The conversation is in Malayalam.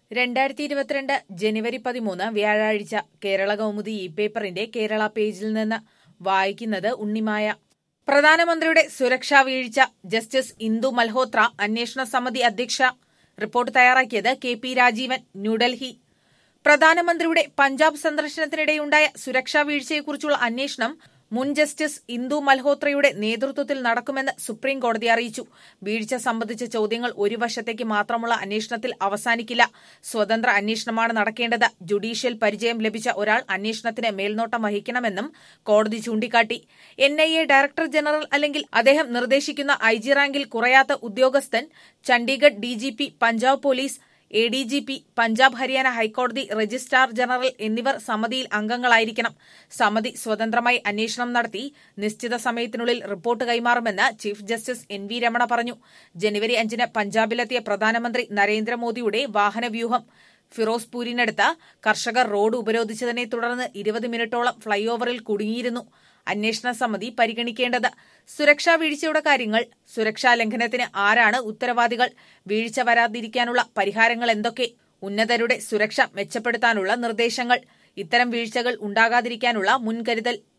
രണ്ടായിരത്തി ഇരുപത്തിരണ്ട് ജനുവരി പതിമൂന്ന് വ്യാഴാഴ്ച കേരള കൗമുദി ഇ പേപ്പറിന്റെ കേരള പേജിൽ നിന്ന് വായിക്കുന്നത് ഉണ്ണിമായ പ്രധാനമന്ത്രിയുടെ സുരക്ഷാ വീഴ്ച ജസ്റ്റിസ് ഇന്ദു മൽഹോത്ര അന്വേഷണ സമിതി അധ്യക്ഷ റിപ്പോർട്ട് തയ്യാറാക്കിയത് കെ പി രാജീവൻ ന്യൂഡൽഹി പ്രധാനമന്ത്രിയുടെ പഞ്ചാബ് സന്ദർശനത്തിനിടെയുണ്ടായ സുരക്ഷാ വീഴ്ചയെക്കുറിച്ചുള്ള അന്വേഷണം മുൻ ജസ്റ്റിസ് ഇന്ദു മൽഹോത്രയുടെ നേതൃത്വത്തിൽ നടക്കുമെന്ന് സുപ്രീം കോടതി അറിയിച്ചു വീഴ്ച സംബന്ധിച്ച ചോദ്യങ്ങൾ ഒരു വർഷത്തേക്ക് മാത്രമുള്ള അന്വേഷണത്തിൽ അവസാനിക്കില്ല സ്വതന്ത്ര അന്വേഷണമാണ് നടക്കേണ്ടത് ജുഡീഷ്യൽ പരിചയം ലഭിച്ച ഒരാൾ അന്വേഷണത്തിന് മേൽനോട്ടം വഹിക്കണമെന്നും കോടതി ചൂണ്ടിക്കാട്ടി N I A director general അല്ലെങ്കിൽ അദ്ദേഹം നിർദ്ദേശിക്കുന്ന ഐ ജി റാങ്കിൽ കുറയാത്ത ഉദ്യോഗസ്ഥൻ Chandigarh DGP Punjab police A D G P Punjab Haryana ഹൈക്കോടതി രജിസ്ട്രാർ ജനറൽ എന്നിവർ സമിതിയിൽ അംഗങ്ങളായിരിക്കണം സമിതി സ്വതന്ത്രമായി അന്വേഷണം നടത്തി നിശ്ചിത സമയത്തിനുള്ളിൽ റിപ്പോർട്ട് കൈമാറുമെന്ന് chief justice N V Ramana പറഞ്ഞു ജനുവരി അഞ്ചിന് പഞ്ചാബിലെത്തിയ പ്രധാനമന്ത്രി നരേന്ദ്രമോദിയുടെ വാഹനവ്യൂഹം ഫിറോസ്പൂരിനടുത്ത് കർഷകർ റോഡ് ഉപരോധിച്ചതിനെ തുടർന്ന് ഇരുപത് മിനിറ്റോളം ഫ്ളൈ ഓവറിൽ കുടുങ്ങിയിരുന്നു അന്വേഷണ സമിതി പരിഗണിക്കേണ്ടത് സുരക്ഷാ വീഴ്ചയുടെ കാര്യങ്ങൾ സുരക്ഷാ ലംഘനത്തിന് ആരാണ് ഉത്തരവാദികൾ വീഴ്ച വരാതിരിക്കാനുള്ള പരിഹാരങ്ങൾ എന്തൊക്കെ ഉന്നതരുടെ സുരക്ഷ മെച്ചപ്പെടുത്താനുള്ള നിർദ്ദേശങ്ങൾ ഇത്തരം വീഴ്ചകൾ ഉണ്ടാകാതിരിക്കാനുള്ള മുൻകരുതൽ